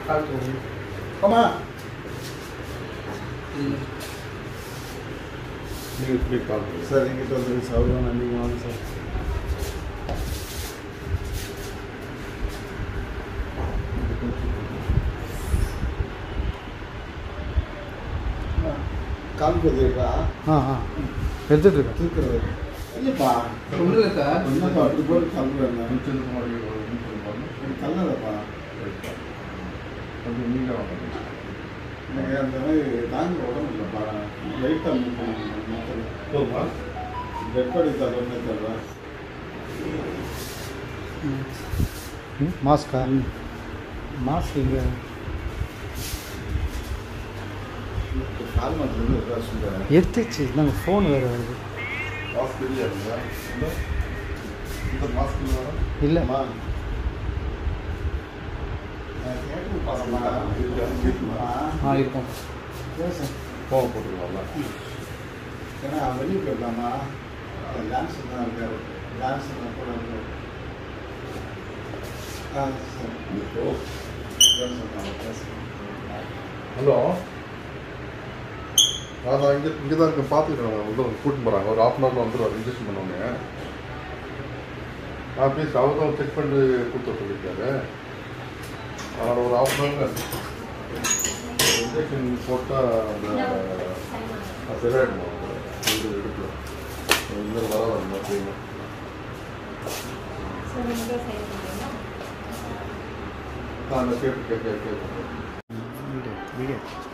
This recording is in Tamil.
கால் தூக்கி ஆமா நீங்கள் இப்படி கால் பண்ணுங்க சார் எங்கிட்ட வந்து சார் தான் நீங்கள் வாங்க சார் கால் பதிவுக்கா ஆ ஆ எடுத்துட்டு இருக்கேன் தூக்குறது இல்லைப்பா ஒன்றும் இல்லை சார் என்னப்பா அப்படி போட்டு கல்லுறேன் நிமிஷத்துக்கு முன்னாடி ஒரு நிமிஷம் பாருங்க கல்லறப்பா கொஞ்சம் நீங்க வாங்க எனக்கு அந்த மாதிரி தாங்க உடம்பு இல்லைப்பா லைட்டாக மூவ் பண்ணணும் போதுமா பெட் படி தரணும்னு தெரியல ம் மாஸ்கா மாஸ்க் இங்கே கால் மாத்திரம் இருக்கா சொல்கிறேன் எடுத்துச்சு நாங்கள் ஃபோன் வேறு வருது மாஸ்க் தெரியாதுங்களா இந்த இந்த மாஸ்க் வர இல்லை அம்மா நான் கேட்டு பாருமா ஆ இருக்கும் பேச போக போட்டுக்கலாம்ல ஏன்னா வெளியே போயிடலாமா டான்ஸ் தான் இருக்காரு டான்ஸ் தான் கூட இருக்காரு ஆ சரி பேசுகிறேன் பேசுகிறேன் ஹலோ நான் இங்கே இங்கே தான் இங்கே பார்த்துக்கிறேன் உள்ள கூட்டின்னு போகிறாங்க ஒரு ஹாஃப் அன் ஹவரில் வந்துடுவார் இன்ஜெக்ஷன் பண்ணோன்னே நான் பேசி அவர் தான் செக் பண்ணி கொடுத்து சொல்லியிருக்காரு அதனால் ஒரு ஹாஃப் அன் ஹவரில் இன்ஜெக்ஷன் போட்டால் அந்த அது சரியாயிடும் இது எடுக்கலாம் இந்த வர வரணும் அப்படிங்க நான் அந்த கேட்டு கேட்க கேட்க வீடியோ வீடியோ